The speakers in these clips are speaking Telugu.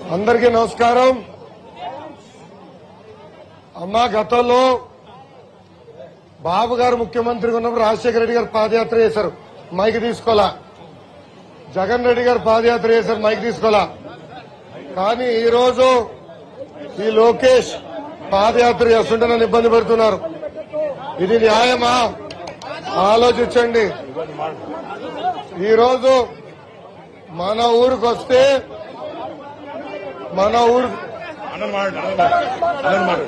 అందరికీ నమస్కారం అమ్మా గతంలో బాబు గారు ముఖ్యమంత్రిగా ఉన్నప్పుడు రాజశేఖర రెడ్డి గారు పాదయాత్ర చేశారు మైక్ తీసుకోలా జగన్ రెడ్డి గారు పాదయాత్ర చేశారు మైక్ తీసుకోలా కానీ ఈ రోజు ఈ లోకేష్ పాదయాత్ర చేస్తుంటే నన్ను ఇబ్బంది పెడుతున్నారు ఇది న్యాయమా ఆలోచించండి ఈ రోజు మన ఊరికి వస్తే మన ఊరు అన్న మాట అన్న మాట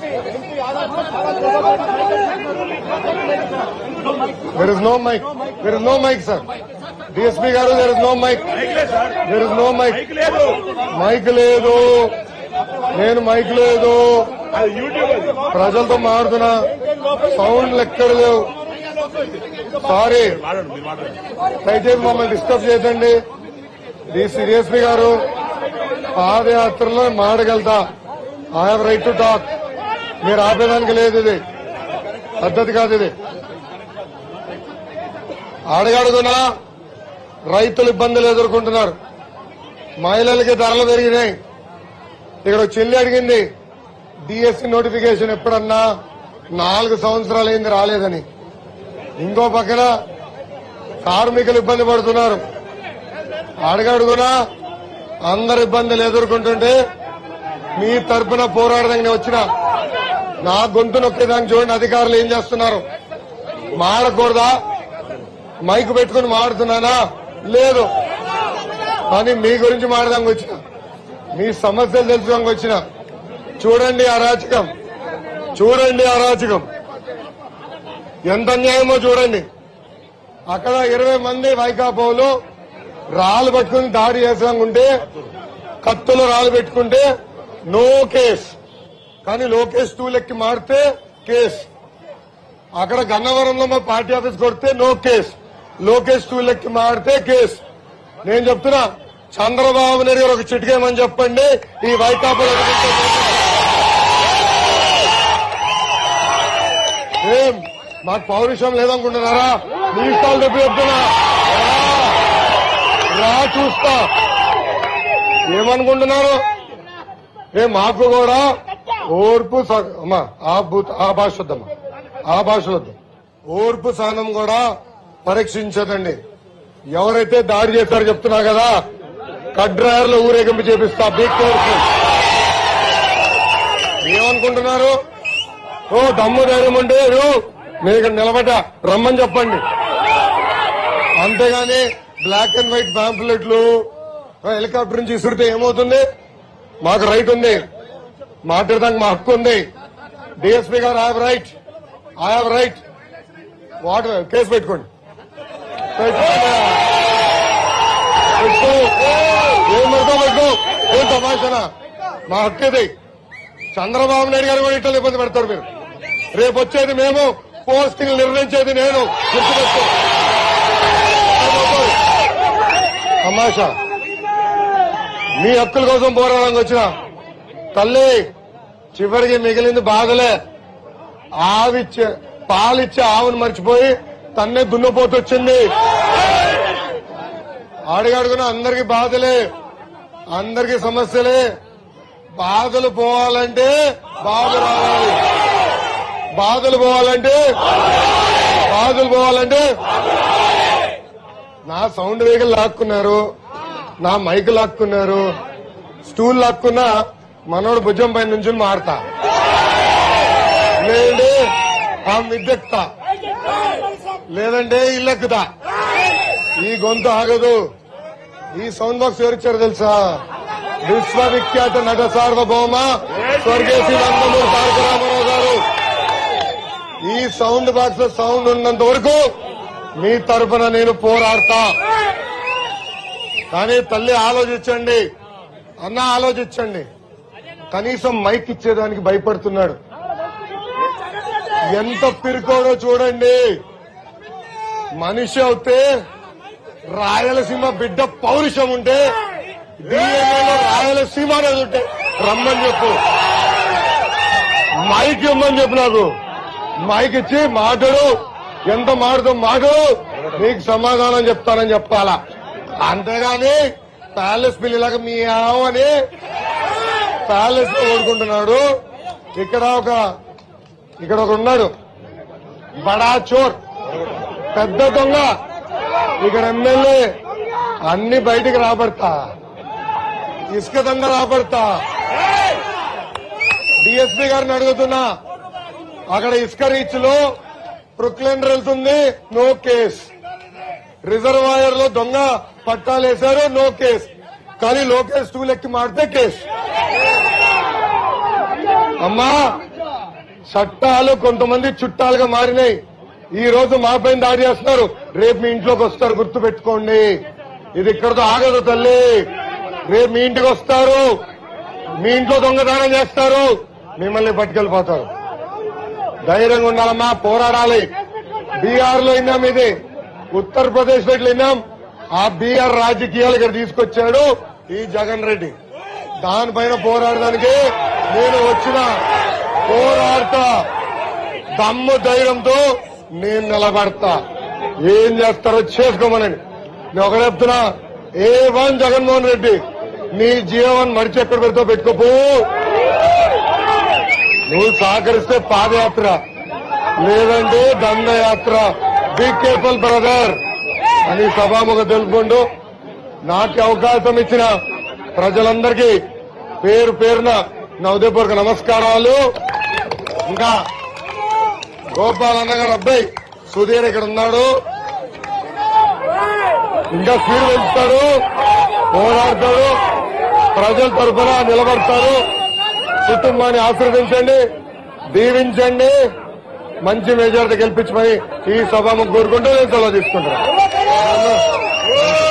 there is no mic there is no mic sir DSP గారు there is no mic there is no mic mic లేదు మైక్ లేదు నేను మైక్ లేదు అది యూట్యూబ్ అది ప్రజలతో మాడుతున్నా సౌండ్ లెక్కలు లేవు సారీ మాట్లాడు మీరు మాట్లాడండి దయచేసి మమ్మల్ని డిస్టర్బ్ చేయదండి డిఎస్పీ గారు పాదయాత్రలో మాడగలుగుతా I have right to talk మీరు ఆపేదానికి లేదు ఇది పద్ధతి కాదు ఇది అడగడుగునా రైతులు ఇబ్బందులు ఎదుర్కొంటున్నారు మహిళలకి ధరలు పెరిగినాయి ఇక్కడ ఒక చెల్లి అడిగింది డిఎస్సి నోటిఫికేషన్ ఎప్పుడన్నా నాలుగు సంవత్సరాలు అయింది రాలేదని ఇంకో పక్కన కార్మికులు ఇబ్బంది పడుతున్నారు అడగడుగునా అందరు ఇబ్బందులు ఎదుర్కొంటుంటే మీ తరపున పోరాడదానికి వచ్చిన నా గొంతు నొక్కేదానికి చూడండి అధికారులు ఏం చేస్తున్నారు మాడకూడదా మైక్ పెట్టుకుని మాడుతున్నానా లేదు కానీ మీ గురించి మాడదానికి వచ్చిన మీ సమస్యలు తెలుసుకోడానికి వచ్చిన చూడండి అరాచకం చూడండి అరాచకం ఎంత అన్యాయమో చూడండి అక్కడ ఇరవై మంది వైకాపోలు రాళ్ళు పట్టుకుని దాడి చేసాకుంటే కత్తులు రాళ్ళు పెట్టుకుంటే నో కేస్ కానీ లోకేష్ టూ లెక్కి మారితే కేస్ అక్కడ గన్నవరంలో మా పార్టీ ఆఫీస్ కొడితే నో కేస్ లోకేష్ టూ లెక్కి మారితే కేస్ నేను చెప్తున్నా చంద్రబాబు నాయుడు గారు ఒక చిటికేమని చెప్పండి ఈ వైకాపాలు ఏం మాకు పౌరుషం లేదనుకుంటున్నారా మీ ఇష్టాలు చెప్పి చెప్తున్నా రా, రా చూస్తా ఏమనుకుంటున్నారు ఏ మాకు కూడా ఓర్పు స- అమ్మా ఆ భూత ఆ భాష వద్దమ్మా ఆ భాష వద్దు ఓర్పు సహనం కూడా పరీక్షించదండి ఎవరైతే దాడి చేశారో చెప్తున్నా కదా కడ్రాయర్లో ఊరేగింపు చేపిస్తా బిగ్ కేర్ఫుల్ ఏమనుకుంటున్నారు ఓ దమ్ము ధైర్యం ఉంటే ఓ, మీరు ఇక్కడ నిలబడ్డ రమ్మని చెప్పండి అంతేగాని బ్లాక్ అండ్ వైట్ ప్యాంప్లెట్లు హెలికాప్టర్ నుంచి ఇసురితే ఏమవుతుంది మాకు రైట్ ఉంది మాట్లాడడానికి మా హక్కు ఉంది డిఎస్పీ గారు I have right I have right what case పెట్టుకోండి పెట్టుకోండి. పెట్టుకో ఏం పెడతావు పెట్టుకో ఏం తమాషనా మా హక్కు ఇది చంద్రబాబు నాయుడు గారు కూడా ఇట్లా ఇబ్బంది పెడతారు మీరు రేపు వచ్చేది మేము పోస్టింగ్ నిర్ణయించేది నేను గుర్తుపెట్టుకో తమాషా మీ హక్కుల కోసం పోరాడానికి వచ్చిన తల్లి చివరికి మిగిలింది బాధలే ఆవిచ్చే పాలిచ్చే ఆవును మర్చిపోయి తన్నే దున్నపోతు వచ్చింది అడుగడుగున అందరికి బాధలే అందరికి సమస్యలే బాధలు పోవాలంటే బాధ రావాలి బాధలు పోవాలంటే బాధలు పోవాలంటే నా సౌండ్ వెహికల్ లాక్కున్నారు నా మైక్ లాక్కున్నారు స్టూల్ లాక్కున్నా మనోడు భుజం పైన నుంచి మారతా లేదంటే ఆ మిద్దెక్తా లేదంటే ఇల్లెక్కుతా ఈ గొంతు ఆగదు ఈ సౌండ్ బాక్స్ ఎవరిచ్చారు తెలుసా విశ్వవిఖ్యాత నట సార్వభౌమ స్వర్గేశి నందమూరి తారక రామారావు గారు ఈ సౌండ్ బాక్స్ లో సౌండ్ ఉన్నంత వరకు మీ తరపున నేను పోరాడతా కానీ తల్లి ఆలోచించండి అన్న ఆలోచించండి కనీసం మైక్ ఇచ్చేదానికి భయపడుతున్నాడు ఎంత పిరుకోడో చూడండి మనిషి అవుతే రాయలసీమ బిడ్డ పౌరుషం ఉంటే డిఎన్ఏలో రాయలసీమ అనేది ఉంటే రమ్మని చెప్పు మైక్ ఇవ్వమని చెప్పు నాకు మైక్ ఇచ్చి మాట్లాడు ఎంత మాటతో మాట్లాడు నీకు సమాధానం చెప్తానని చెప్పాలా అంతేగాని ప్యాలెస్ పిల్లిలాగా మీ అని ప్యాలెస్ లో ఓడుకుంటున్నాడు ఇక్కడ ఒక ఇక్కడ ఒక ఉన్నాడు బడా చోర్ పెద్ద దొంగ ఇక్కడ ఎమ్మెల్యే అన్ని బయటికి రాబడతా ఇసుక దొంగ రాబడతా డిఎస్పీ గారిని అడుగుతున్నా అక్కడ ఇసుక రీచ్ లో ప్రొక్లైన్ వెళ్తుంది నో కేస్ రిజర్వాయర్ లో దొంగ పట్టాలు వేశారు నో కేస్ కానీ లోకేష్ టూ లెక్కి మాడితే కేసు అమ్మా చట్టాలు కొంతమంది చుట్టాలుగా మారినాయి ఈ రోజు మా పైన దాడి చేస్తున్నారు రేపు మీ ఇంట్లోకి వస్తారు గుర్తు పెట్టుకోండి ఇది ఇక్కడతో ఆగదు తల్లి రేపు మీ ఇంటికి వస్తారు మీ ఇంట్లో దొంగదానం చేస్తారు మిమ్మల్ని పట్టుకెళ్ళిపోతారు ధైర్యంగా ఉండాలమ్మా పోరాడాలి బీహార్ లో విన్నాం ఇది ఉత్తరప్రదేశ్ లో ఇట్లా విన్నాం ఆ బీహార్ రాజకీయాలు ఇక్కడ తీసుకొచ్చాడు ఈ జగన్ రెడ్డి దానిపైన పోరాడడానికి నేను వచ్చిన పోరాడతా దమ్ము ధైర్యంతో నేను నిలబడతా ఏం చేస్తారో చేసుకోమనండి నేను ఒకటి చెప్తున్నా ఏ వన్ జగన్మోహన్ రెడ్డి నీ జీవన్ మడిచి ఎక్కడ పెడితే పెట్టుకోపో నువ్వు సహకరిస్తే పాదయాత్ర లేదంటే దండయాత్ర బీ కేర్ఫుల్ బ్రదర్ అని సభాముఖ తెలుపుకుంటూ నాకు అవకాశం ఇచ్చిన ప్రజలందరికీ పేరు పేరున నా ఉదయపూర్వక నమస్కారాలు ఇంకా గోపాల్ అన్నగారు అబ్బాయి సుధీర్ ఇక్కడ ఉన్నాడు ఇంకా స్పీడ్ పెంచుతాడు పోరాడతాడు ప్రజల తరఫున నిలబడతారు కుటుంబాన్ని ఆశీర్వదించండి దీవించండి మంచి మెజార్టీ గెలిపించమని ఈ సభ కోరుకుంటూ నేను సెలవు తీసుకుంటాను